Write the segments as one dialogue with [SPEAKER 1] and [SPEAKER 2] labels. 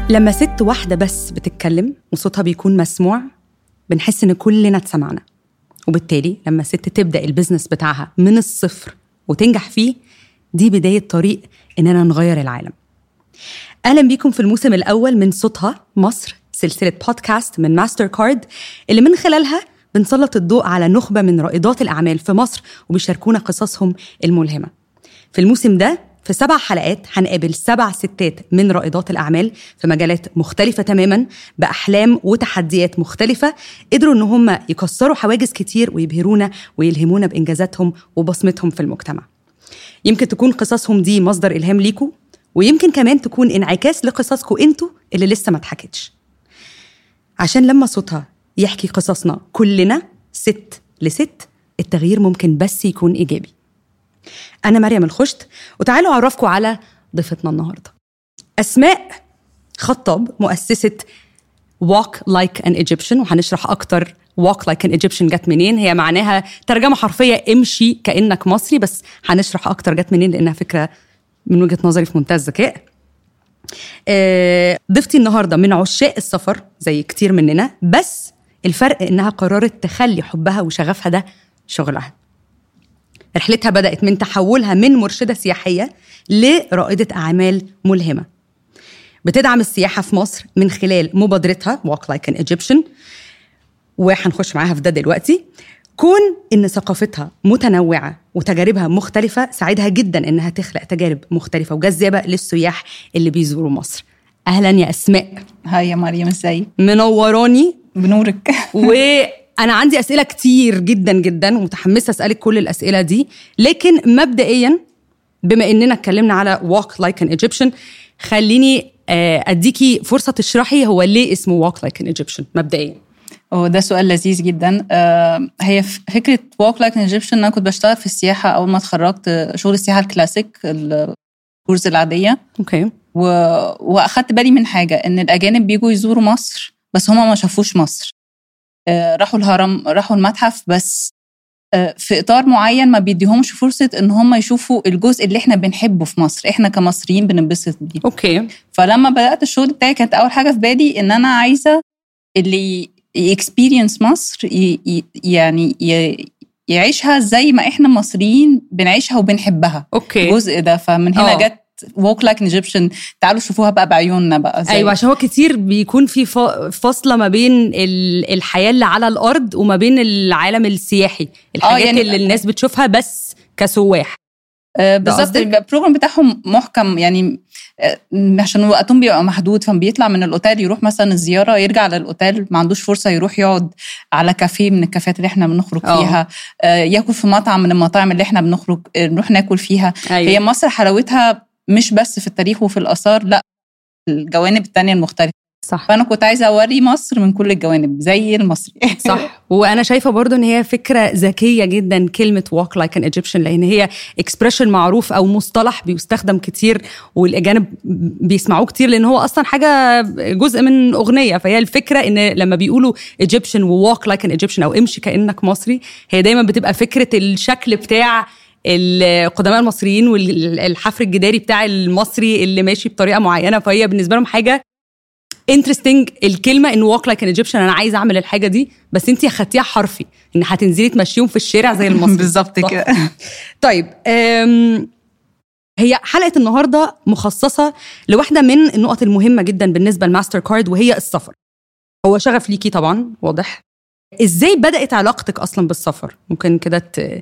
[SPEAKER 1] لما ست واحدة بس بتتكلم وصوتها بيكون مسموع بنحس إن كلنا اتسمعنا وبالتالي لما ست تبدأ البيزنس بتاعها من الصفر وتنجح فيه دي بداية طريق إننا نغير العالم أهلا بيكم في الموسم الأول من صوتها مصر سلسلة بودكاست من ماستر كارد اللي من خلالها بنسلط الضوء على نخبة من رائدات الأعمال في مصر وبيشاركونا قصصهم الملهمة في الموسم ده في سبع حلقات هنقابل سبع ستات من رائدات الأعمال في مجالات مختلفة تماما بأحلام وتحديات مختلفة قدروا إن هم يكسروا حواجز كتير ويبهرونا ويلهمونا بإنجازاتهم وبصمتهم في المجتمع يمكن تكون قصصهم دي مصدر إلهام ليكوا ويمكن كمان تكون انعكاس لقصصكم انتوا اللي لسه ما اتحكتش عشان لما صوتها يحكي قصصنا كلنا ست لست التغيير ممكن بس يكون إيجابي أنا مريم الخشت وتعالوا أعرفكم على ضيفتنا النهاردة أسماء خطاب مؤسسة Walk Like an Egyptian وهنشرح أكتر Walk Like an Egyptian جت منين هي معناها ترجمة حرفية امشي كأنك مصري بس هنشرح أكتر جت منين لأنها فكرة من وجهة نظري في منتهى الذكاء آه، ضيفتي النهارده من عشاق السفر زي كتير مننا بس الفرق انها قررت تخلي حبها وشغفها ده شغلها رحلتها بدأت من تحولها من مرشدة سياحية لرائدة أعمال ملهمة بتدعم السياحة في مصر من خلال مبادرتها Walk Like an Egyptian وهنخش معاها في ده دلوقتي كون ان ثقافتها متنوعه وتجاربها مختلفه ساعدها جدا انها تخلق تجارب مختلفه وجذابه للسياح اللي بيزوروا مصر اهلا يا اسماء
[SPEAKER 2] هاي يا مريم ازاي
[SPEAKER 1] منوراني
[SPEAKER 2] بنورك
[SPEAKER 1] وانا عندي اسئله كتير جدا جدا ومتحمسه اسالك كل الاسئله دي لكن مبدئيا بما اننا اتكلمنا على walk like an Egyptian خليني آه، اديكي فرصه تشرحي هو ليه اسمه walk like an Egyptian مبدئيا
[SPEAKER 2] هو ده سؤال لذيذ جدا آه، هي ف- فكره walk like an Egyptian انا كنت بشتغل في السياحه اول ما اتخرجت آه، شغل السياحه الكلاسيك الكورس العاديه
[SPEAKER 1] اوكي
[SPEAKER 2] و... واخدت بالي من حاجه ان الاجانب بيجوا يزوروا مصر بس هما ما شافوش مصر آه، راحوا الهرم راحوا المتحف بس آه، في اطار معين ما بيديهمش فرصه ان هم يشوفوا الجزء اللي احنا بنحبه في مصر احنا كمصريين بننبسط بيه
[SPEAKER 1] اوكي
[SPEAKER 2] فلما بدات الشغل بتاعي كانت اول حاجه في بالي ان انا عايزه اللي يكسبيرينس مصر ي- ي- يعني ي- يعيشها زي ما احنا مصريين بنعيشها وبنحبها
[SPEAKER 1] اوكي
[SPEAKER 2] الجزء ده فمن هنا
[SPEAKER 1] آه.
[SPEAKER 2] جت ووك لايك ايجيبشن تعالوا شوفوها بقى بعيوننا بقى زي
[SPEAKER 1] ايوه عشان هو كتير بيكون في ف- فاصله ما بين ال- الحياه اللي على الارض وما بين العالم السياحي الحاجات
[SPEAKER 2] يعني-
[SPEAKER 1] اللي الناس بتشوفها بس كسواح
[SPEAKER 2] آه، بالظبط
[SPEAKER 1] قصدك؟
[SPEAKER 2] يبقى البروجرام بتاعهم محكم يعني آه، عشان وقتهم بيبقى محدود فبيطلع من الاوتيل يروح مثلا الزياره يرجع للاوتيل ما عندوش فرصه يروح يقعد على كافيه من الكافيهات اللي احنا بنخرج
[SPEAKER 1] آه.
[SPEAKER 2] فيها آه، ياكل في مطعم من المطاعم اللي احنا بنخرج آه، نروح ناكل فيها
[SPEAKER 1] أيوة.
[SPEAKER 2] هي مصر حلاوتها مش بس في التاريخ وفي الاثار لا الجوانب التانية المختلفة
[SPEAKER 1] صح
[SPEAKER 2] فأنا كنت عايزة أوري مصر من كل الجوانب زي المصري
[SPEAKER 1] صح وانا شايفه برضو ان هي فكره ذكيه جدا كلمه walk like an Egyptian لان هي اكسبريشن معروف او مصطلح بيستخدم كتير والاجانب بيسمعوه كتير لان هو اصلا حاجه جزء من اغنيه فهي الفكره ان لما بيقولوا Egyptian و walk like an Egyptian او امشي كانك مصري هي دايما بتبقى فكره الشكل بتاع القدماء المصريين والحفر الجداري بتاع المصري اللي ماشي بطريقه معينه فهي بالنسبه لهم حاجه انترستنج الكلمه ان walk like an Egyptian انا عايزه اعمل الحاجه دي بس انت خدتيها حرفي ان هتنزلي تمشيهم في الشارع زي المصري
[SPEAKER 2] بالظبط
[SPEAKER 1] صح؟
[SPEAKER 2] كده
[SPEAKER 1] طيب أم هي حلقه النهارده مخصصه لواحده من النقط المهمه جدا بالنسبه لماستر كارد وهي السفر هو شغف ليكي طبعا واضح ازاي بدات علاقتك اصلا بالسفر ممكن كده ت-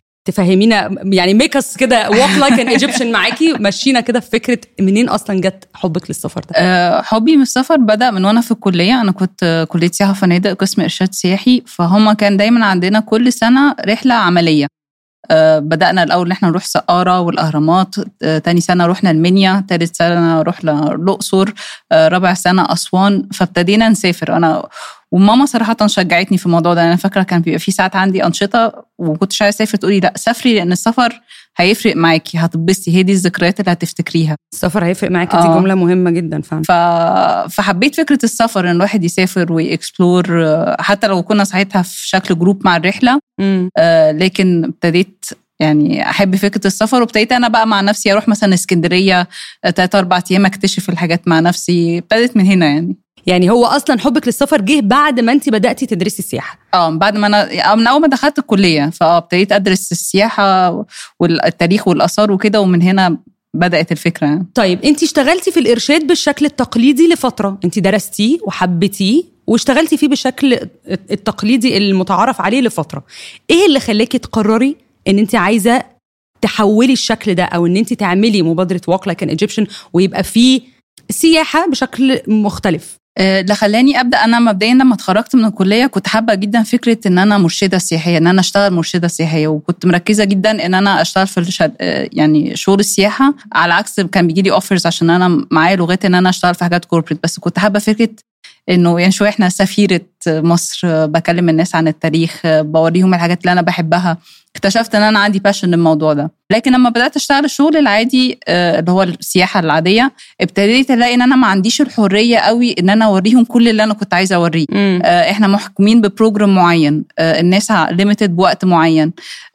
[SPEAKER 1] تفهمينا يعني ميك اس كده walk like an Egyptian معاكي مشينا كده في فكره منين اصلا جت حبك للسفر ده
[SPEAKER 2] آه، حبي من السفر بدأ من وأنا في الكلية أنا كنت آه، كلية سياحة وفنادق قسم إرشاد سياحي فهم كان دايما عندنا كل سنة رحلة عملية آه، بدأنا الأول إن إحنا نروح سقارة والأهرامات آه، تاني سنة رحنا المنيا تالت سنة رحنا الأقصر آه، رابع سنة أسوان فابتدينا نسافر أنا وماما صراحة شجعتني في الموضوع ده أنا فاكرة كان بيبقى في ساعات عندي أنشطة وكنتش عايزة أسافر تقولي لا سافري لأن السفر هيفرق معاكي هتتبسطي هي دي الذكريات اللي هتفتكريها
[SPEAKER 1] السفر هيفرق معاكي دي
[SPEAKER 2] آه.
[SPEAKER 1] جمله مهمه جدا فعلا
[SPEAKER 2] ف... فحبيت فكره السفر ان الواحد يسافر ويكسبلور آه، حتى لو كنا ساعتها في شكل جروب مع الرحله
[SPEAKER 1] مم.
[SPEAKER 2] آه، لكن ابتديت يعني احب فكره السفر وابتديت انا بقى مع نفسي اروح مثلا اسكندريه ثلاث اربع ايام اكتشف الحاجات مع نفسي ابتدت من هنا يعني
[SPEAKER 1] يعني هو اصلا حبك للسفر جه بعد ما انت بداتي تدرسي السياحه
[SPEAKER 2] اه بعد ما انا من اول ما دخلت الكليه فاه ابتديت ادرس السياحه والتاريخ والاثار وكده ومن هنا بدات الفكره يعني.
[SPEAKER 1] طيب انت اشتغلتي في الارشاد بالشكل التقليدي لفتره انت درستيه وحبيتيه واشتغلتي فيه بالشكل التقليدي المتعارف عليه لفتره ايه اللي خلاكي تقرري ان انت عايزه تحولي الشكل ده او ان انت تعملي مبادره واك لايك ان ايجيبشن ويبقى فيه سياحه بشكل مختلف
[SPEAKER 2] اللي خلاني ابدا انا مبدئيا لما اتخرجت من الكليه كنت حابه جدا فكره ان انا مرشده سياحيه ان انا اشتغل مرشده سياحيه وكنت مركزه جدا ان انا اشتغل في الشد... يعني شغل السياحه على عكس كان بيجي لي اوفرز عشان انا معايا لغات ان انا اشتغل في حاجات كوربريت بس كنت حابه فكره انه يعني شويه احنا سفيره مصر بكلم الناس عن التاريخ بوريهم الحاجات اللي انا بحبها اكتشفت ان انا عندي باشن للموضوع ده لكن لما بدات اشتغل الشغل العادي اللي هو السياحه العاديه ابتديت الاقي ان انا ما عنديش الحريه قوي ان انا اوريهم كل اللي انا كنت عايزه اوريه احنا محكومين ببروجرام معين الناس ليميتد بوقت معين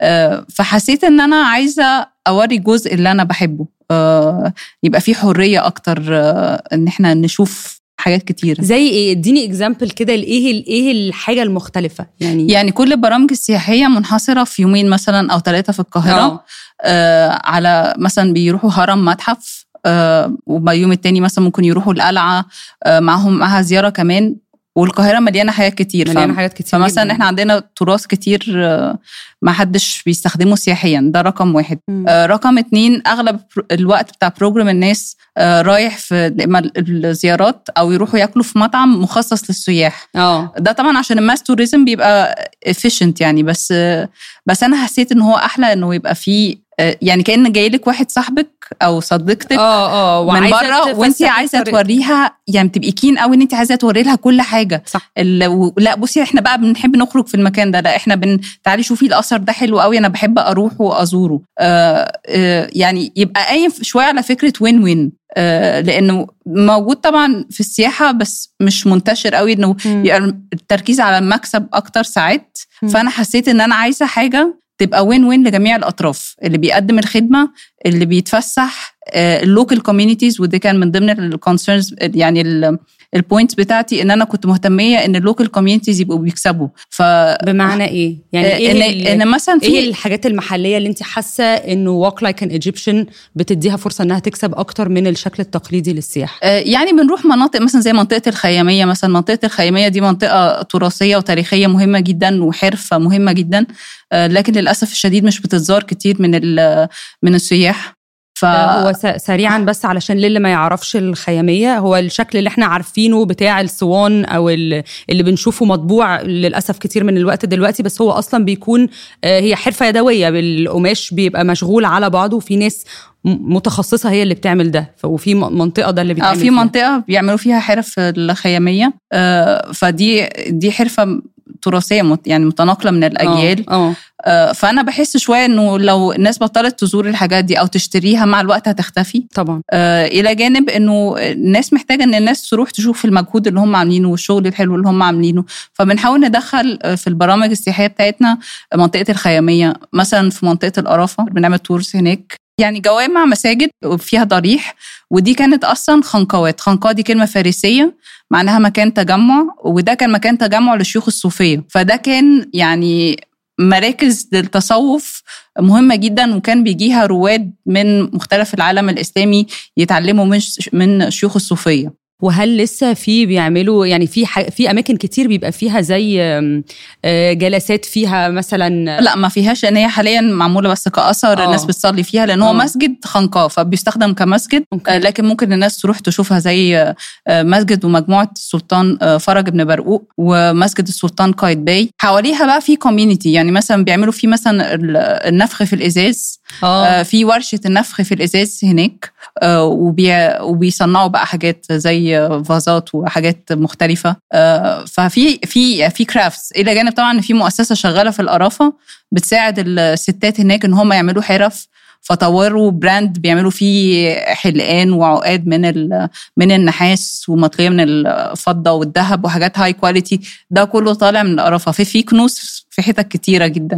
[SPEAKER 2] فحسيت ان انا عايزه اوري الجزء اللي انا بحبه يبقى في حريه اكتر ان احنا نشوف حاجات كتير
[SPEAKER 1] زي ايه اديني اكزامبل كده لايه ايه الحاجه المختلفه
[SPEAKER 2] يعني يعني كل البرامج السياحيه منحصره في يومين مثلا او ثلاثه في القاهره آه على مثلا بيروحوا هرم متحف آه ويوم التاني مثلا ممكن يروحوا القلعه آه معاهم معاها زياره كمان والقاهره مليانه حاجات كتير
[SPEAKER 1] مليانه حاجات كتير
[SPEAKER 2] فمثلا
[SPEAKER 1] جداً.
[SPEAKER 2] احنا عندنا تراث كتير ما حدش بيستخدمه سياحيا ده رقم واحد
[SPEAKER 1] مم.
[SPEAKER 2] آه رقم اتنين اغلب الوقت بتاع بروجرام الناس آه رايح في اما الزيارات او يروحوا ياكلوا في مطعم مخصص للسياح
[SPEAKER 1] اه
[SPEAKER 2] ده طبعا عشان الماس توريزم بيبقى efficient يعني بس بس انا حسيت ان هو احلى انه يبقى فيه يعني كان جاي لك واحد صاحبك او صديقتك
[SPEAKER 1] اه اه
[SPEAKER 2] من بره وانت عايزه توريها يعني بتبقي كين قوي ان انت عايزه توري لها كل حاجه
[SPEAKER 1] صح
[SPEAKER 2] ال... و... لا بصي احنا بقى بنحب نخرج في المكان ده لا احنا بن... تعالي شوفي الاثر ده حلو قوي انا بحب اروح وازوره آه آه يعني يبقى قايم شويه على فكره وين وين آه لانه موجود طبعا في السياحه بس مش منتشر قوي انه يبقى التركيز على المكسب اكتر ساعات
[SPEAKER 1] مم.
[SPEAKER 2] فانا حسيت ان انا عايزه حاجه تبقى وين وين لجميع الاطراف اللي بيقدم الخدمه اللي بيتفسح اللوكال كوميونيتيز وده كان من ضمن الكونسيرنز يعني البوينتس بتاعتي ان انا كنت مهتميه ان اللوكال كوميونيتيز يبقوا بيكسبوا ف
[SPEAKER 1] بمعنى ايه؟ يعني ايه
[SPEAKER 2] ان,
[SPEAKER 1] ال-
[SPEAKER 2] إن مثلا في
[SPEAKER 1] ايه الحاجات المحليه اللي انت حاسه انه واك لايك ان ايجيبشن بتديها فرصه انها تكسب اكتر من الشكل التقليدي للسياحه
[SPEAKER 2] آه، يعني بنروح مناطق مثلا زي منطقه الخياميه مثلا منطقه الخياميه دي منطقه تراثيه وتاريخيه مهمه جدا وحرفه مهمه جدا آه، لكن للاسف الشديد مش بتتزار كتير من ال- من السياح ف
[SPEAKER 1] هو س- سريعا بس علشان للي ما يعرفش الخياميه هو الشكل اللي احنا عارفينه بتاع الصوان او ال- اللي بنشوفه مطبوع للاسف كتير من الوقت دلوقتي بس هو اصلا بيكون آه، هي حرفه يدويه بالقماش بيبقى مشغول على بعضه وفي ناس م- متخصصه هي اللي بتعمل ده ف- وفي م- منطقه ده اللي
[SPEAKER 2] اه
[SPEAKER 1] بيتعمل
[SPEAKER 2] في
[SPEAKER 1] فيها.
[SPEAKER 2] منطقه بيعملوا فيها حرف الخياميه آه، فدي دي حرفه تراثيه مت- يعني متناقله من الاجيال
[SPEAKER 1] اه
[SPEAKER 2] آه، فانا بحس شويه انه لو الناس بطلت تزور الحاجات دي او تشتريها مع الوقت هتختفي
[SPEAKER 1] طبعا
[SPEAKER 2] آه، الى جانب انه الناس محتاجه ان الناس تروح تشوف المجهود اللي هم عاملينه والشغل الحلو اللي هم عاملينه فبنحاول ندخل آه، في البرامج السياحيه بتاعتنا منطقه الخياميه مثلا في منطقه القرافه بنعمل تورز هناك يعني جوامع مساجد فيها ضريح ودي كانت اصلا خنقوات خنقاء دي كلمه فارسيه معناها مكان تجمع وده كان مكان تجمع للشيوخ الصوفيه فده كان يعني مراكز للتصوف مهمة جدا وكان بيجيها رواد من مختلف العالم الإسلامي يتعلموا من من شيوخ الصوفية
[SPEAKER 1] وهل لسه في بيعملوا يعني في ح... في اماكن كتير بيبقى فيها زي آم، آه، جلسات فيها مثلا
[SPEAKER 2] لا ما فيهاش ان هي حاليا معموله بس كاثر
[SPEAKER 1] آه.
[SPEAKER 2] الناس بتصلي فيها لان هو
[SPEAKER 1] آه.
[SPEAKER 2] مسجد خنقاء فبيستخدم كمسجد
[SPEAKER 1] أوكي.
[SPEAKER 2] آه، لكن ممكن الناس تروح تشوفها زي آه، مسجد ومجموعه السلطان آه، فرج بن برقوق ومسجد السلطان قايتباي حواليها بقى في كوميونتي يعني مثلا بيعملوا فيه مثلا ال- النفخ في الازاز
[SPEAKER 1] اه
[SPEAKER 2] آه، في ورشه النفخ في الازاز هناك آه، وبي- وبيصنعوا بقى حاجات زي آه، فازات وحاجات مختلفه آه، ففي في في كرافتس الى جانب طبعا إن في مؤسسه شغاله في القرافه بتساعد الستات هناك ان هم يعملوا حرف فطوروا براند بيعملوا فيه حلقان وعقاد من ال- من النحاس ومطليه من الفضه والذهب وحاجات هاي كواليتي ده كله طالع من القرافه في في كنوز في حتت كتيره جدا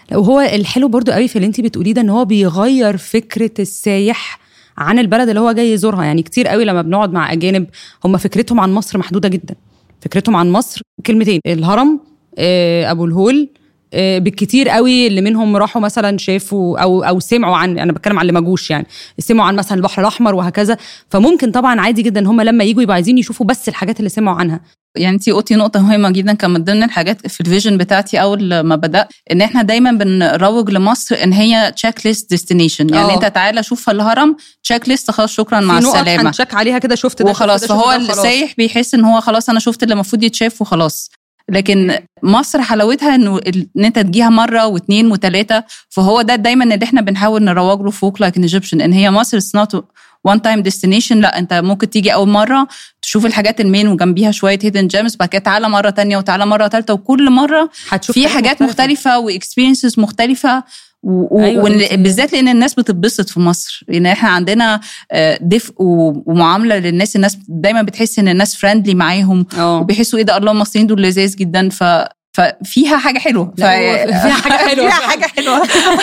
[SPEAKER 1] وهو الحلو برضو قوي في اللي انت بتقوليه ده ان هو بيغير فكره السايح عن البلد اللي هو جاي يزورها يعني كتير قوي لما بنقعد مع اجانب هم فكرتهم عن مصر محدوده جدا فكرتهم عن مصر كلمتين الهرم آه، ابو الهول آه، بالكتير قوي اللي منهم راحوا مثلا شافوا او او سمعوا عن انا بتكلم عن اللي ما جوش يعني سمعوا عن مثلا البحر الاحمر وهكذا فممكن طبعا عادي جدا هم لما يجوا يبقوا عايزين يشوفوا بس الحاجات اللي سمعوا عنها
[SPEAKER 2] يعني انت قلتي نقطه مهمه جدا كان من ضمن الحاجات في الفيجن بتاعتي اول ما بدات ان احنا دايما بنروج لمصر ان هي تشيك ليست ديستنيشن يعني
[SPEAKER 1] اه.
[SPEAKER 2] انت تعالى شوف الهرم تشيك ليست خلاص شكرا مع
[SPEAKER 1] في نقط
[SPEAKER 2] السلامه
[SPEAKER 1] هنشك عليها كده شفت ده
[SPEAKER 2] وخلاص
[SPEAKER 1] شفت ده،
[SPEAKER 2] فهو
[SPEAKER 1] شفت ده، خلاص.
[SPEAKER 2] السايح بيحس ان هو خلاص انا شفت اللي المفروض يتشاف وخلاص لكن مصر حلاوتها انه ال- ان انت تجيها مره واثنين وثلاثه فهو ده دايما اللي احنا بنحاول نروج له فوق لايك ان ايجيبشن ان هي مصر اتس نوت وان تايم ديستنيشن لا انت ممكن تيجي اول مره تشوف الحاجات المين وجنبيها شويه هيدن جيمز بعد كده تعالى مره تانية وتعالى مره ثالثه وكل مره
[SPEAKER 1] هتشوف
[SPEAKER 2] في حاجات مختلفه واكسبيرينسز مختلفه و- و-
[SPEAKER 1] أيوة،
[SPEAKER 2] وإن-
[SPEAKER 1] أنت-
[SPEAKER 2] بالذات لان الناس بتتبسط في مصر لان احنا عندنا آه، دفء و- ومعامله للناس الناس دايما بتحس ان الناس فريندلي معاهم
[SPEAKER 1] اه
[SPEAKER 2] وبيحسوا ايه ده الله المصريين دول لذاذ جدا ف ففيها حاجه حلوه
[SPEAKER 1] لا، هو فيها حاجة حلوة
[SPEAKER 2] فيها
[SPEAKER 1] فعلا.
[SPEAKER 2] حاجه حلوه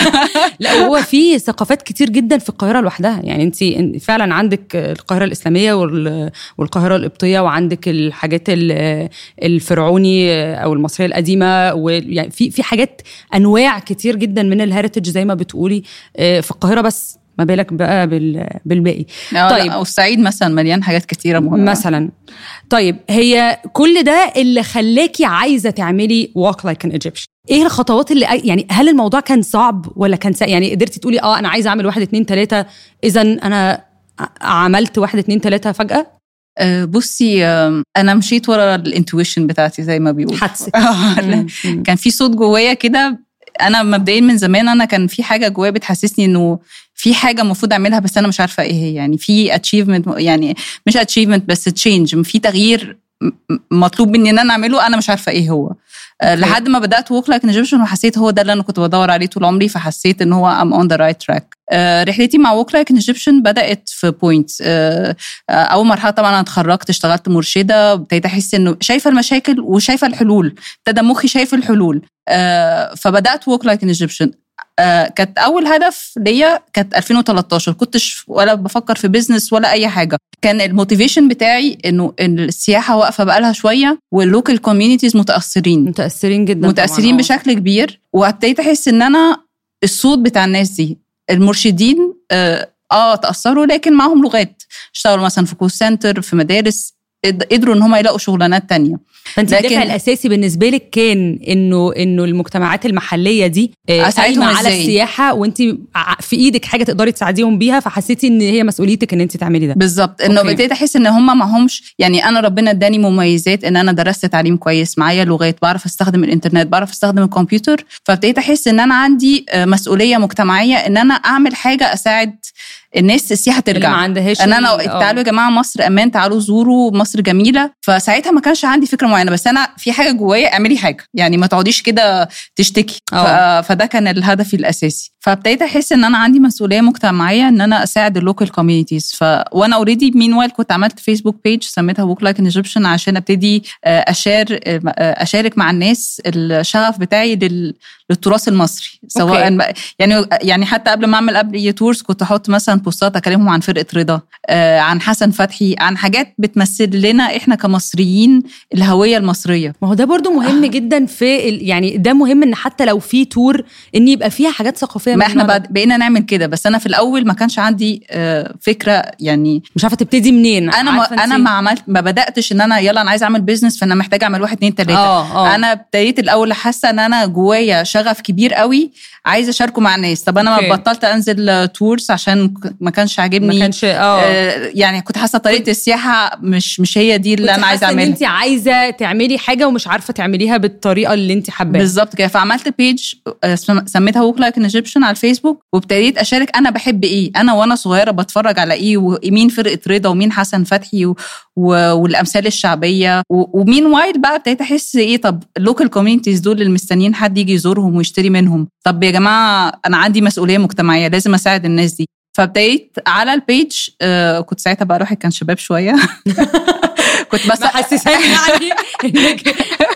[SPEAKER 1] لا وهو في ثقافات كتير جدا في القاهره لوحدها يعني انت فعلا عندك القاهره الاسلاميه وال- والقاهره القبطيه وعندك الحاجات ال- الفرعوني او المصريه القديمه ويعني في في حاجات انواع كتير جدا من الهيريتج زي ما بتقولي آه، في القاهره بس ما بالك بقى بال- بالباقي
[SPEAKER 2] طيب
[SPEAKER 1] طيب.
[SPEAKER 2] والصعيد مثلا مليان حاجات كتيره مهمه
[SPEAKER 1] مثلا طيب هي كل ده اللي خلاكي عايزه تعملي walk like an Egyptian ايه الخطوات اللي يعني هل الموضوع كان صعب ولا كان سهل يعني قدرتي تقولي اه انا عايزه اعمل واحد اتنين تلاته اذا انا ع- عملت واحد اتنين تلاته فجاه
[SPEAKER 2] آه، بصي آه، انا مشيت ورا الانتويشن بتاعتي زي ما بيقولوا
[SPEAKER 1] حدسك
[SPEAKER 2] آه،
[SPEAKER 1] مم. مم.
[SPEAKER 2] كان في صوت جوايا كده انا مبدئيا من زمان انا كان في حاجه جوايا بتحسسني انه في حاجه المفروض اعملها بس انا مش عارفه ايه هي يعني في اتشيفمنت يعني مش اتشيفمنت بس تشينج في تغيير م- م- مطلوب مني ان انا اعمله انا مش عارفه ايه هو آه، لحد ما بدات ووك لايك ايجيبشن وحسيت هو ده اللي انا كنت بدور عليه طول عمري فحسيت ان هو ام اون ذا رايت تراك رحلتي مع ووك لايك ايجيبشن بدات في بوينت اول مرحله طبعا انا اتخرجت اشتغلت مرشده ابتديت احس انه شايفه المشاكل وشايفه الحلول ابتدى مخي شايف الحلول آه، فبدات ووك لايك ان ايجيبشن كانت اول هدف ليا كانت 2013 كنتش ولا بفكر في بيزنس ولا اي حاجه كان الموتيفيشن بتاعي انه إن السياحه واقفه بقالها شويه واللوكال كوميونيتيز متاثرين
[SPEAKER 1] متاثرين جدا
[SPEAKER 2] متاثرين
[SPEAKER 1] طبعاً، آه.
[SPEAKER 2] بشكل كبير وابتديت احس ان انا الصوت بتاع الناس دي المرشدين اه, آه تاثروا لكن معاهم لغات اشتغلوا مثلا في كول سنتر في مدارس قد- قدروا ان هم يلاقوا شغلانات تانية
[SPEAKER 1] فانت
[SPEAKER 2] لكن-
[SPEAKER 1] الدافع الاساسي بالنسبه لك كان انه انه المجتمعات المحليه دي آه،
[SPEAKER 2] أساعدهم
[SPEAKER 1] قايمة على
[SPEAKER 2] إزاي؟
[SPEAKER 1] السياحه وانت ع- في ايدك حاجه تقدري تساعديهم بيها فحسيتي ان هي مسؤوليتك ان انت تعملي ده
[SPEAKER 2] بالظبط انه
[SPEAKER 1] أوكي.
[SPEAKER 2] ابتديت احس ان هم معهمش يعني انا ربنا اداني مميزات ان انا درست تعليم كويس معايا لغات بعرف استخدم الانترنت بعرف استخدم الكمبيوتر فابتديت احس ان انا عندي آه، مسؤوليه مجتمعيه ان انا اعمل حاجه اساعد الناس السياحه
[SPEAKER 1] اللي ما
[SPEAKER 2] ترجع
[SPEAKER 1] عندهاش
[SPEAKER 2] ان انا
[SPEAKER 1] ال- آه.
[SPEAKER 2] تعالوا يا جماعه مصر امان تعالوا زوروا مصر جميله فساعتها ما كانش عندي فكره معينه بس انا في حاجه جوايا اعملي حاجه يعني ما تقعديش كده تشتكي ف...
[SPEAKER 1] آه.
[SPEAKER 2] فده كان الهدف الاساسي فابتديت احس ان انا عندي مسؤوليه مجتمعيه ان انا اساعد اللوكال كوميونيتيز ف وانا اوريدي مين وايل كنت عملت فيسبوك بيج سميتها ووك لايك ان ايجيبشن عشان ابتدي آه، اشار آه، اشارك مع الناس الشغف بتاعي لل... للتراث المصري سواء
[SPEAKER 1] أوكي.
[SPEAKER 2] بقى- يعني يعني حتى قبل ما اعمل قبل تورز كنت احط مثلا بوستات اكلمهم عن فرقه رضا آه، عن حسن فتحي عن حاجات بتمثل لنا احنا كمصريين الهويه المصريه
[SPEAKER 1] ما هو ده برضو مهم جدا في ال... يعني ده مهم ان حتى لو في تور ان يبقى فيها حاجات ثقافيه
[SPEAKER 2] ما
[SPEAKER 1] من
[SPEAKER 2] احنا
[SPEAKER 1] النوع ده.
[SPEAKER 2] بعد بقينا نعمل كده بس انا في الاول ما كانش عندي آه، فكره يعني
[SPEAKER 1] مش عارفه تبتدي منين
[SPEAKER 2] انا ما
[SPEAKER 1] عارفة
[SPEAKER 2] انا
[SPEAKER 1] انتي-
[SPEAKER 2] ما عملت ما بداتش ان انا يلا انا عايزه اعمل بيزنس فانا محتاجه اعمل واحد اتنين تلاته
[SPEAKER 1] اه اه
[SPEAKER 2] انا ابتديت الاول حاسه ان انا جوايا شغف كبير قوي عايزه اشاركه مع الناس طب انا
[SPEAKER 1] أوكي.
[SPEAKER 2] ما بطلت انزل تورز عشان ك- ما كانش عاجبني
[SPEAKER 1] ما كانش اه
[SPEAKER 2] آه، يعني كنت حاسه طريقه السياحه مش مش هي دي اللي
[SPEAKER 1] كنت
[SPEAKER 2] انا عايزه
[SPEAKER 1] حاسة ان
[SPEAKER 2] اعملها
[SPEAKER 1] انت عايزه تعملي حاجه ومش عارفه تعمليها بالطريقه اللي انت حباها
[SPEAKER 2] بالظبط كده فعملت بيج آه، سم- سميتها ووك لايك ان ايجيبشن على الفيسبوك وابتديت اشارك انا بحب ايه انا وانا صغيره بتفرج على ايه ومين فرقه رضا ومين حسن فتحي و... و... والامثال الشعبيه و... ومين وايل بقى ابتديت احس ايه طب اللوكال كوميونيتيز دول اللي مستنيين حد يجي يزورهم ويشتري منهم طب يا جماعه انا عندي مسؤوليه مجتمعيه لازم اساعد الناس دي فابتديت على البيج آه كنت ساعتها بقى روحي كان شباب شويه كنت بس
[SPEAKER 1] محسساني يعني انك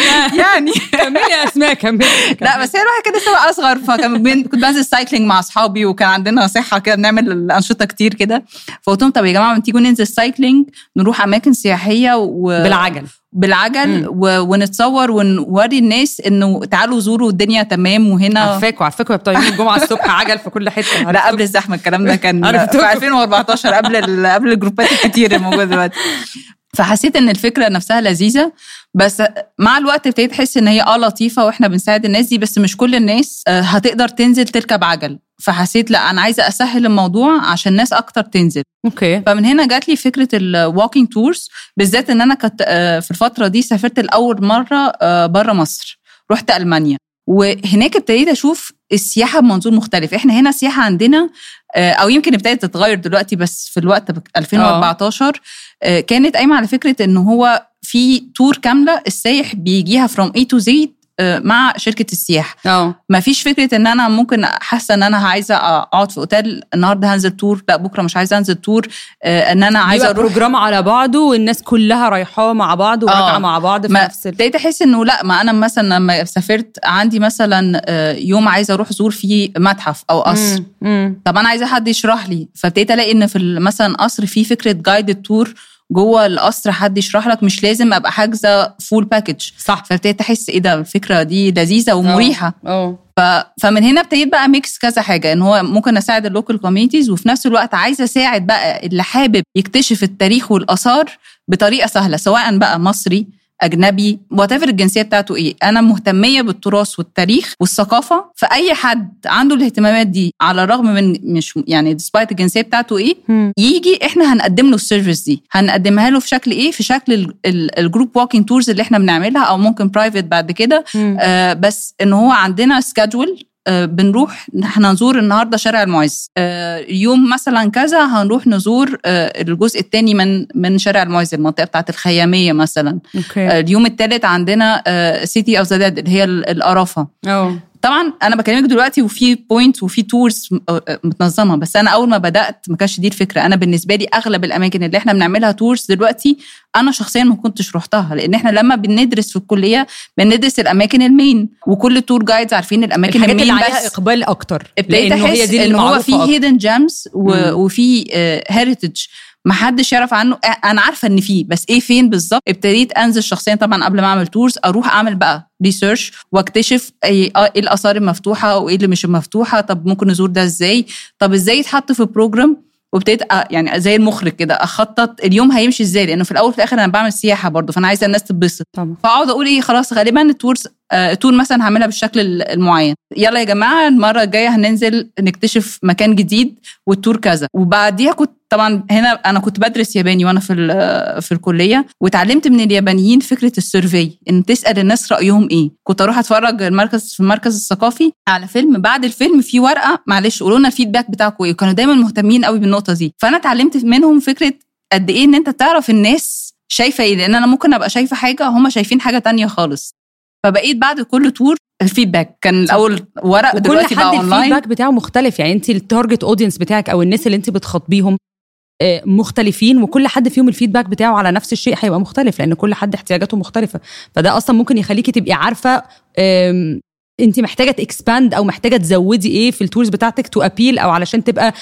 [SPEAKER 2] يعني
[SPEAKER 1] كملي يا اسماء كملي
[SPEAKER 2] لا بس هي الواحد كان لسه اصغر فكان بين- كنت بنزل سايكلينج مع اصحابي وكان عندنا صحه كده بنعمل انشطه كتير كده فقلت لهم طب يا جماعه ما تيجوا ننزل سايكلينج نروح اماكن سياحيه و...
[SPEAKER 1] بالعجل
[SPEAKER 2] بالعجل
[SPEAKER 1] مم.
[SPEAKER 2] و... ونتصور ونوري الناس انه تعالوا زوروا الدنيا تمام وهنا
[SPEAKER 1] عارفاكوا عارفاكوا يا بتوع يوم الجمعه الصبح عجل في كل حته
[SPEAKER 2] لا قبل الزحمه الكلام ده كان
[SPEAKER 1] عرفتكم.
[SPEAKER 2] في 2014 قبل ال... قبل الجروبات الكتير الموجوده دلوقتي فحسيت ان الفكره نفسها لذيذه بس مع الوقت ابتديت احس ان هي اه لطيفه واحنا بنساعد الناس دي بس مش كل الناس آه، هتقدر تنزل تركب عجل فحسيت لا انا عايزه اسهل الموضوع عشان ناس اكتر تنزل
[SPEAKER 1] اوكي
[SPEAKER 2] فمن هنا جات لي فكره الوالكينج تورز بالذات ان انا كنت آه، في الفتره دي سافرت لاول مره بره مصر رحت المانيا وهناك ابتديت اشوف السياحه بمنظور مختلف احنا هنا السياحه عندنا آه، او يمكن ابتدت تتغير دلوقتي بس في الوقت بك- 2014 آه، كانت قايمه على فكره ان هو في تور كامله السايح بيجيها فروم اي تو زد مع شركه السياحه
[SPEAKER 1] اه
[SPEAKER 2] ما فيش فكره ان انا ممكن حاسه ان انا عايزه اقعد في اوتيل النهارده هنزل تور لا بكره مش عايزه انزل تور آه، ان انا عايزه
[SPEAKER 1] عايزه
[SPEAKER 2] اروح
[SPEAKER 1] بروجرام على بعضه والناس كلها رايحاه مع بعض وراجعه
[SPEAKER 2] آه.
[SPEAKER 1] مع بعض في
[SPEAKER 2] ما
[SPEAKER 1] نفس ال...
[SPEAKER 2] ابتديت احس انه لا ما انا مثلا لما سافرت عندي مثلا آه، يوم عايزه اروح ازور فيه متحف او قصر
[SPEAKER 1] مم. مم.
[SPEAKER 2] طب انا عايزه حد يشرح لي فابتديت الاقي ان في ال- مثلا قصر في فكره جايد تور جوه القصر حد يشرح لك مش لازم ابقى حاجزه فول باكج
[SPEAKER 1] صح
[SPEAKER 2] فابتديت احس ايه ده الفكره دي لذيذه ومريحه
[SPEAKER 1] اه
[SPEAKER 2] ف... فمن هنا ابتديت بقى ميكس كذا حاجه ان هو ممكن اساعد اللوكال كوميونيتيز وفي نفس الوقت عايزه اساعد بقى اللي حابب يكتشف التاريخ والاثار بطريقه سهله سواء بقى مصري اجنبي وات الجنسيه بتاعته ايه انا مهتميه بالتراث والتاريخ والثقافه فاي حد عنده الاهتمامات دي على الرغم من مش يعني ديسبايت الجنسيه بتاعته ايه
[SPEAKER 1] مم.
[SPEAKER 2] يجي احنا هنقدم له السيرفيس دي هنقدمها له في شكل ايه في شكل ال- ال- الجروب ووكينج تورز اللي احنا بنعملها او ممكن برايفت بعد كده
[SPEAKER 1] مم.
[SPEAKER 2] آه بس ان هو عندنا سكادجول آه بنروح احنا نزور النهارده شارع المعز آه يوم مثلا كذا هنروح نزور آه الجزء الثاني من من شارع المعز المنطقه بتاعت الخياميه مثلا
[SPEAKER 1] اوكي
[SPEAKER 2] آه اليوم الثالث عندنا سيتي اوف ذا اللي هي ال- القرافه
[SPEAKER 1] اه
[SPEAKER 2] طبعا انا بكلمك دلوقتي وفي بوينت وفي تورز متنظمه بس انا اول ما بدات ما كانش دي الفكره انا بالنسبه لي اغلب الاماكن اللي احنا بنعملها تورز دلوقتي انا شخصيا ما كنتش رحتها لان احنا لما بندرس في الكليه بندرس الاماكن المين وكل التور جايدز عارفين الاماكن
[SPEAKER 1] الحاجات اللي
[SPEAKER 2] المين
[SPEAKER 1] عليها
[SPEAKER 2] بس
[SPEAKER 1] اقبال اكتر
[SPEAKER 2] ابتديت
[SPEAKER 1] لأنه
[SPEAKER 2] احس ان هو في
[SPEAKER 1] المعروفة أكتر.
[SPEAKER 2] هيدن جيمز
[SPEAKER 1] مم.
[SPEAKER 2] وفي هيريتج ما حدش يعرف عنه آه، انا عارفه ان فيه بس ايه فين بالظبط ابتديت انزل شخصيا طبعا قبل ما اعمل تورز اروح اعمل بقى ريسيرش واكتشف ايه آه، إيه الاثار المفتوحه وايه اللي مش مفتوحه طب ممكن نزور ده ازاي طب ازاي يتحط في بروجرام وابتديت أ- يعني زي المخرج كده اخطط اليوم هيمشي ازاي لانه في الاول وفي الاخر انا بعمل سياحه برضه فانا عايزه الناس تتبسط
[SPEAKER 1] طبعا
[SPEAKER 2] فاقعد اقول ايه خلاص غالبا التورز آه، تور مثلا هعملها بالشكل ال- المعين يلا يا جماعه المره الجايه هننزل نكتشف مكان جديد والتور كذا وبعديها كنت طبعا هنا انا كنت بدرس ياباني وانا في ال- في الكليه واتعلمت من اليابانيين فكره السيرفي ان تسال الناس رايهم ايه كنت اروح اتفرج المركز في المركز الثقافي على فيلم بعد الفيلم في ورقه معلش قولوا لنا الفيدباك بتاعكم ايه وكانوا دايما مهتمين قوي بالنقطه دي فانا اتعلمت منهم فكره قد ايه ان انت تعرف الناس شايفه ايه لان انا ممكن ابقى شايفه حاجه هم شايفين حاجه تانية خالص فبقيت بعد كل تور الفيدباك كان الاول ورق
[SPEAKER 1] وكل
[SPEAKER 2] دلوقتي بقى
[SPEAKER 1] حد
[SPEAKER 2] اونلاين
[SPEAKER 1] الفيدباك بتاعه مختلف يعني انت التارجت اودينس بتاعك او الناس اللي انت بتخاطبيهم آه، مختلفين وكل حد فيهم الفيدباك بتاعه على نفس الشيء هيبقى مختلف لان كل حد احتياجاته مختلفه فده اصلا ممكن يخليكي تبقي عارفه آم، انت محتاجه تكسباند او محتاجه تزودي ايه في التولز بتاعتك تو ابيل او علشان تبقى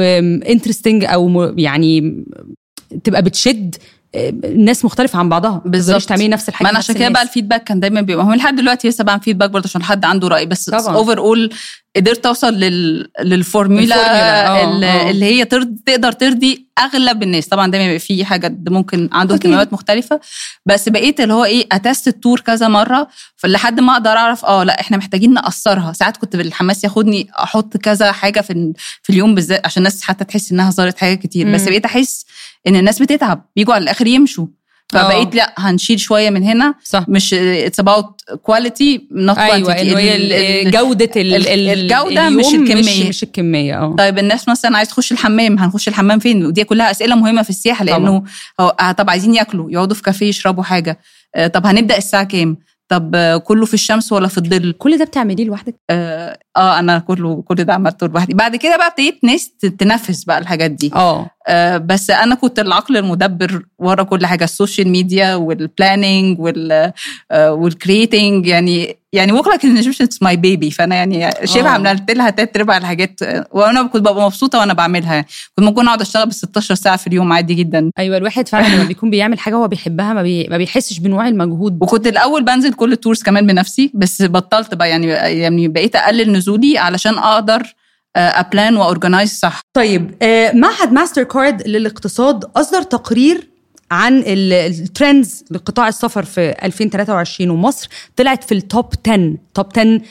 [SPEAKER 1] انترستنج او م- يعني تبقى بتشد آه، الناس مختلفه عن بعضها ما تقدريش
[SPEAKER 2] بالظبط.
[SPEAKER 1] تعملي نفس الحاجه
[SPEAKER 2] ما انا
[SPEAKER 1] لنفس
[SPEAKER 2] عشان كده بقى
[SPEAKER 1] الناس.
[SPEAKER 2] الفيدباك كان دايما بيبقى هو لحد دلوقتي لسه بعمل فيدباك برضه عشان حد عنده راي بس
[SPEAKER 1] طبعاً.
[SPEAKER 2] اوفر اول قدرت اوصل لل... للفورمولا
[SPEAKER 1] الفورمولا، آه،
[SPEAKER 2] اللي,
[SPEAKER 1] آه.
[SPEAKER 2] اللي هي ترضي تقدر ترضي اغلب الناس طبعا دايما بيبقى في حاجه ممكن عنده
[SPEAKER 1] أكيد.
[SPEAKER 2] اهتمامات مختلفه بس بقيت اللي هو ايه اتست التور كذا مره فلحد ما اقدر اعرف اه لا احنا محتاجين نقصرها ساعات كنت بالحماس ياخدني احط كذا حاجه في ال- في اليوم بالذات عشان الناس حتى تحس انها زارت حاجات كتير بس
[SPEAKER 1] مم.
[SPEAKER 2] بقيت احس ان الناس بتتعب بيجوا على الاخر يمشوا فبقيت لا هنشيل شويه من هنا
[SPEAKER 1] صح
[SPEAKER 2] مش اتس اباوت كواليتي نوت
[SPEAKER 1] ايوه انه هي ال- جوده ال-
[SPEAKER 2] ال-
[SPEAKER 1] ال-
[SPEAKER 2] الجودة
[SPEAKER 1] اليوم
[SPEAKER 2] مش الكمية.
[SPEAKER 1] مش, مش الكميه اه
[SPEAKER 2] طيب الناس مثلا عايز تخش الحمام هنخش الحمام فين ودي كلها اسئله مهمه في السياحه لانه هو آه، طب عايزين ياكلوا يقعدوا في كافيه يشربوا حاجه آه، طب هنبدا الساعه كام طب آه، كله في الشمس ولا في الظل
[SPEAKER 1] كل ده بتعمليه لوحدك
[SPEAKER 2] اه آه، انا كله كل ده عملته لوحدي بعد كده بقى ابتديت ناس تنفذ بقى الحاجات دي
[SPEAKER 1] اه
[SPEAKER 2] آه، بس انا كنت العقل المدبر ورا كل حاجه السوشيال ميديا والبلاننج وال والكرييتنج يعني يعني مخلق الانيميشن اتس ماي بيبي فانا يعني شبه
[SPEAKER 1] آه.
[SPEAKER 2] عملت لها تلات ارباع الحاجات آه، وانا كنت ببقى مبسوطه وانا بعملها يعني. كنت ممكن اقعد اشتغل بال 16 ساعه في اليوم عادي جدا
[SPEAKER 1] ايوه الواحد فعلا لما بيكون بيعمل حاجه هو بيحبها ما, بي... ما بيحسش بنوع المجهود
[SPEAKER 2] وكنت الاول بنزل كل التورز كمان بنفسي بس بطلت بقى يعني يعني بقيت اقلل نزولي علشان اقدر ابلان واورجنايز صح
[SPEAKER 1] طيب آه، معهد ماستر كارد للاقتصاد اصدر تقرير عن ال- الترندز لقطاع السفر في 2023 ومصر طلعت في التوب 10 توب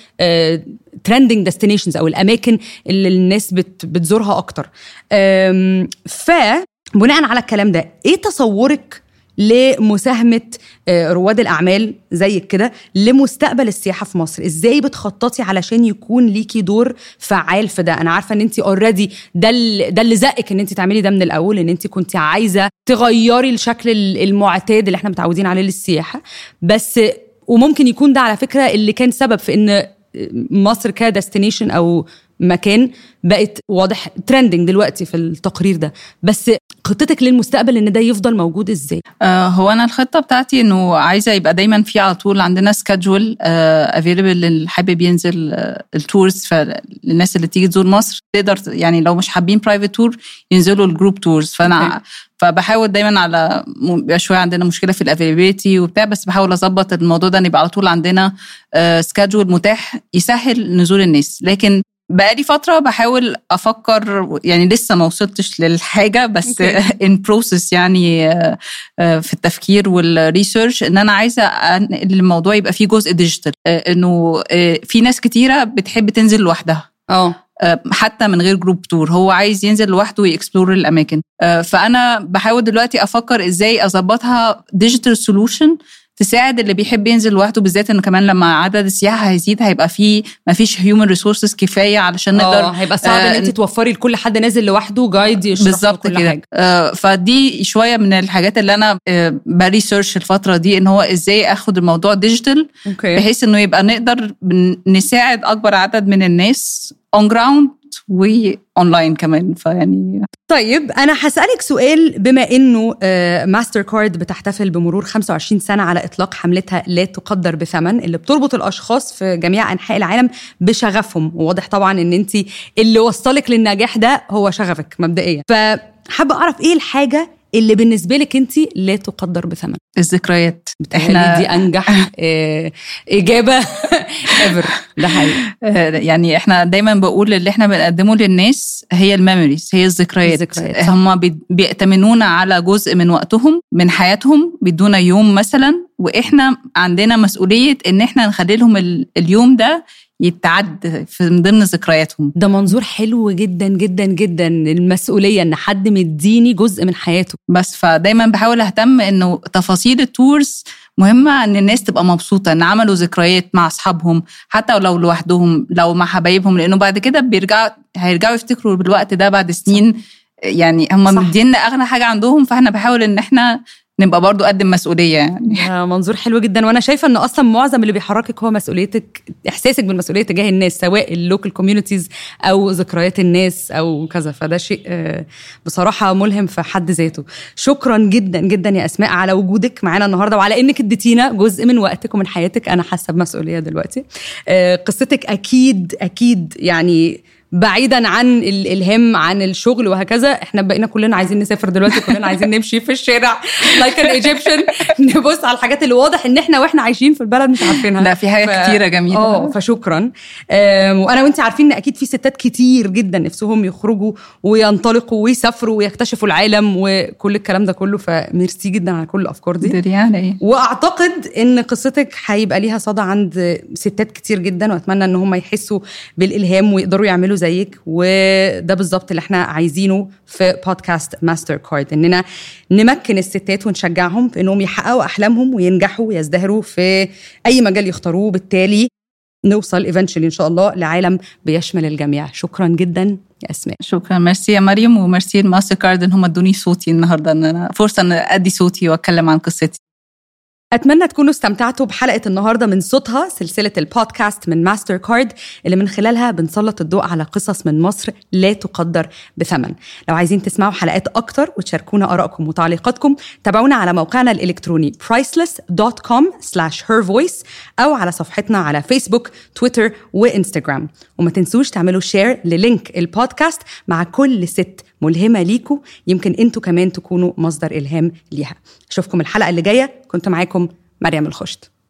[SPEAKER 1] 10 ترندنج ديستنيشنز او الاماكن اللي الناس بت بتزورها اكتر آم، ف بناء على الكلام ده ايه تصورك لمساهمة آه، رواد الأعمال زيك كده لمستقبل السياحة في مصر إزاي بتخططي علشان يكون ليكي دور فعال في ده أنا عارفة أن أنت اوريدي ده ال- ده اللي زقك أن أنت تعملي ده من الأول أن أنت كنت عايزة تغيري الشكل ال- المعتاد اللي احنا متعودين عليه للسياحة بس وممكن يكون ده على فكرة اللي كان سبب في أن مصر كديستنيشن أو مكان بقت واضح ترندنج دلوقتي في التقرير ده بس خطتك للمستقبل ان ده يفضل موجود ازاي
[SPEAKER 2] آه، هو انا الخطه بتاعتي انه عايزه يبقى دايما في على طول عندنا سكادجول افيلبل للي حابب ينزل آه، التورز فالناس اللي تيجي تزور مصر تقدر ت- يعني لو مش حابين برايفت تور ينزلوا الجروب تورز
[SPEAKER 1] أوكي.
[SPEAKER 2] فانا فبحاول دايما على م- بيبقى شويه عندنا مشكله في الافيلابيلتي وبتاع بس بحاول اظبط الموضوع ده ان يبقى على طول عندنا سكادجول متاح يسهل نزول الناس لكن بقالي فترة بحاول أفكر يعني لسه ما وصلتش للحاجة بس
[SPEAKER 1] أوكي.
[SPEAKER 2] ان بروسس يعني آه، آه، في التفكير والريسيرش ان انا عايزه انقل الموضوع يبقى فيه جزء ديجيتال انه آه، في ناس كتيره بتحب تنزل لوحدها
[SPEAKER 1] اه
[SPEAKER 2] آه، حتى من غير جروب تور هو عايز ينزل لوحده ويكسبلور الاماكن آه، فانا بحاول دلوقتي افكر ازاي اظبطها ديجيتال سولوشن تساعد اللي بيحب ينزل لوحده بالذات ان كمان لما عدد السياحه هيزيد هيبقى فيه ما فيش هيومن ريسورسز كفايه علشان
[SPEAKER 1] اه
[SPEAKER 2] نقدر
[SPEAKER 1] هيبقى صعب ان
[SPEAKER 2] آه،
[SPEAKER 1] انت توفري لكل حد نازل لوحده جايد يشرح له
[SPEAKER 2] بالظبط
[SPEAKER 1] كل
[SPEAKER 2] كده
[SPEAKER 1] حاجه
[SPEAKER 2] آه، فدي شويه من الحاجات اللي انا آه، بريسيرش الفتره دي ان هو ازاي اخد الموضوع ديجيتال
[SPEAKER 1] اوكي
[SPEAKER 2] بحيث انه يبقى نقدر بن- نساعد اكبر عدد من الناس اون جراوند واونلاين كمان فيعني
[SPEAKER 1] طيب انا هسالك سؤال بما انه آه، ماستر كارد بتحتفل بمرور 25 سنه على اطلاق حملتها لا تقدر بثمن اللي بتربط الاشخاص في جميع انحاء العالم بشغفهم وواضح طبعا ان انت اللي وصلك للنجاح ده هو شغفك مبدئيا فحابه اعرف ايه الحاجه اللي بالنسبه لك انت لا تقدر بثمن
[SPEAKER 2] الذكريات
[SPEAKER 1] احنا دي انجح آه، اجابه ايفر ده حقيقي
[SPEAKER 2] آه، يعني احنا دايما بقول اللي احنا بنقدمه للناس هي الميموريز هي الذكريات
[SPEAKER 1] الذكريات، صح.
[SPEAKER 2] هم بي- بيأتمنونا على جزء من وقتهم من حياتهم بيدونا يوم مثلا واحنا عندنا مسؤولية ان احنا نخلي لهم ال- اليوم ده يتعد في من ضمن ذكرياتهم
[SPEAKER 1] ده منظور حلو جدا جدا جدا المسؤوليه ان حد مديني جزء من حياته
[SPEAKER 2] بس فدايما بحاول اهتم انه تفاصيل التورز مهمة ان الناس تبقى مبسوطة ان عملوا ذكريات مع اصحابهم حتى لو لوحدهم لو مع حبايبهم لانه بعد كده بيرجعوا هيرجعوا يفتكروا بالوقت ده بعد سنين يعني هم
[SPEAKER 1] صح.
[SPEAKER 2] مدينا اغلى حاجة عندهم فاحنا بحاول ان احنا نبقى برضو قد المسؤولية يعني
[SPEAKER 1] ده منظور حلو جدا وانا شايفه ان اصلا معظم اللي بيحركك هو مسؤوليتك احساسك بالمسؤوليه تجاه الناس سواء اللوكال كوميونيتيز او ذكريات الناس او كذا فده شيء آه، بصراحه ملهم في حد ذاته شكرا جدا جدا يا اسماء على وجودك معانا النهارده وعلى انك اديتينا جزء من وقتك ومن حياتك انا حاسه بمسؤوليه دلوقتي آه، قصتك اكيد اكيد يعني بعيدا عن الالهام عن الشغل وهكذا احنا بقينا كلنا عايزين نسافر دلوقتي كلنا عايزين نمشي في الشارع لايك ان ايجيبشن نبص على الحاجات اللي واضح ان احنا واحنا عايشين في البلد مش عارفينها
[SPEAKER 2] لا في حاجات كتيرة جميلة
[SPEAKER 1] اه فشكرا آم، وانا وانت عارفين ان اكيد في ستات كتير جدا نفسهم يخرجوا وينطلقوا ويسافروا ويكتشفوا العالم وكل الكلام ده كله فميرسي جدا على كل الافكار دي
[SPEAKER 2] دي يعني ايه
[SPEAKER 1] واعتقد ان قصتك هيبقى ليها صدى عند ستات كتير جدا واتمنى ان هم يحسوا بالالهام ويقدروا يعملوا زيك وده بالظبط اللي احنا عايزينه في بودكاست ماستر كارد اننا نمكن الستات ونشجعهم في انهم يحققوا احلامهم وينجحوا ويزدهروا في اي مجال يختاروه بالتالي نوصل ايفنشولي ان شاء الله لعالم بيشمل الجميع شكرا جدا يا اسماء
[SPEAKER 2] شكرا ميرسي يا مريم وميرسي الماستر كارد ان هم ادوني صوتي النهارده ان انا فرصه ان ادي صوتي واتكلم عن قصتي
[SPEAKER 1] أتمنى تكونوا استمتعتوا بحلقة النهاردة من صوتها سلسلة البودكاست من ماستر كارد اللي من خلالها بنسلط الضوء على قصص من مصر لا تقدر بثمن لو عايزين تسمعوا حلقات أكتر وتشاركونا آرائكم وتعليقاتكم تابعونا على موقعنا الإلكتروني priceless.com slash hervoice أو على صفحتنا على فيسبوك تويتر وإنستغرام وما تنسوش تعملوا شير للينك البودكاست مع كل ست ملهمة ليكوا يمكن انتوا كمان تكونوا مصدر إلهام ليها أشوفكم الحلقة اللي جاية كنت معاكم مريم الخشت